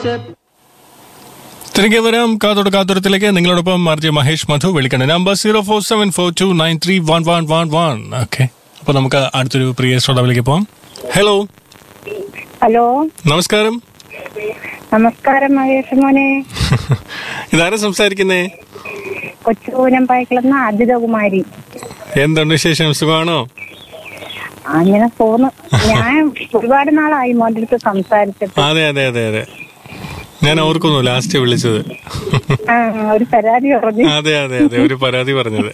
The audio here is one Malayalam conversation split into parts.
തിരികെ വരാം കാതോട് കാതുരത്തിലേക്ക് നിങ്ങളോടൊപ്പം ആർ ജെ മഹേഷ് മധു വിളിക്കണം number zero four seven four two nine three one one one one okay അപ്പൊ നമുക്ക് അടുത്തൊരു പ്രിയ ശ്രോതാവിലേക്ക് പോവാം ഹലോ ഹലോ നമസ്കാരം നമസ്കാരം മഹേഷ് മോനെ ഇതാരാ സംസാരിക്കുന്നേ കൊച്ചുപൂനം പായ്ക്കളെന്ന അജിതകുമാരി എന്തുണ്ട് വിശേഷം സുഖമാണോ അങ്ങനെ പോന്നു ഞാൻ ഒരുപാട് നാളായി മോന്റെ അടുത്ത് സംസാരിച്ചിട്ട് അതെ അതെ അതെ അതെ ഞാൻ ഓർക്കുന്നു ലാസ്റ്റ് വിളിച്ചത് ആ, ഒരു പരാതി പറഞ്ഞു അതെ അതെ അതെ ഒരു പരാതി പറഞ്ഞത്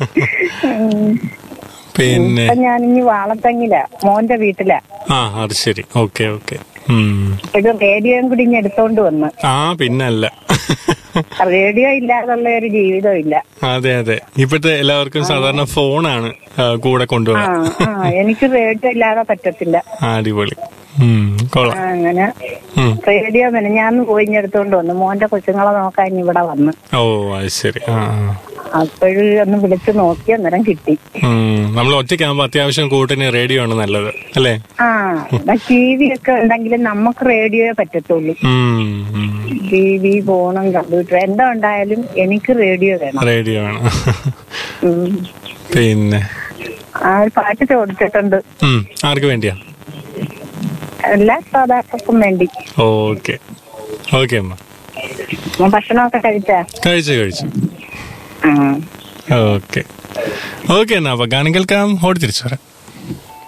പിന്നെ ഇപ്പൊ ഞാൻ ഇനി വാളത്തങ്ങില മോന്റെ വീട്ടിലാ ആ അത് ശരി ഓക്കെ ഓക്കെ ഉം. ഇത് റേഡിയോയും കൂടി ഇനി എടുത്തോണ്ട് വന്ന് ആ പിന്നല്ല റേഡിയോ ഇല്ലാതുള്ള ഒരു ജീവിതം ഇല്ല അതെ അതെ ഇപ്പോഴത്തെ എല്ലാവർക്കും സാധാരണ ഫോണാണ് ആ, കൂടെ ആ കൊണ്ടുപോകാൻ ആ എനിക്ക് റേഡിയോ ഇല്ലാതെ പറ്റത്തില്ല അടിപൊളി ഉം, കൊള്ളാം ആ, അങ്ങനെ ഉം. റേഡിയോ മെനഞ്ഞാന്ന് പോയി ഇനി എടുത്തോണ്ട് വന്നു മോന്റെ കൊച്ചുങ്ങളെ നോക്കാൻ ഇനി ഇവിടെ വന്ന് ഓ അത് ശരി ആ ആ. അപ്പോഴ് ഒന്ന് വിളിച്ചു നോക്കി അന്നേരം കിട്ടി ഉം, നമ്മൾ ഒറ്റയ്ക്കാകുമ്പോ അത്യാവശ്യം കൂട്ടിന് റേഡിയോ ആണ് നല്ലത് അല്ലേ ആ ടി വി ഒക്കെ ഉണ്ടെങ്കിലും നമുക്ക് റേഡിയോയെ പറ്റത്തുള്ളൂ ഉം, ഉം. ടി വി ഫോണും കമ്പ്യൂട്ടർ എന്താ ഉണ്ടായാലും എനിക്ക് റേഡിയോ വേണം റേഡിയോ ആണ് ഉം. പിന്നെ ആ ഒരു പാട്ട് ചോദിച്ചിട്ടുണ്ട് ഉം, ആർക്ക് വേണ്ടിയാ എല്ലാ ശ്രോതാക്കൾക്കും വേണ്ടി ഓക്കെ ഓക്കെ അമ്മ ഉം, ഭക്ഷണമൊക്കെ കഴിച്ചാ കഴിച്ചു കഴിച്ചു ആ ഓക്കെ ഓക്കെ എന്നാ അപ്പൊ ഗാനം കേൾക്കാം ഓടി തിരിച്ചു വരാം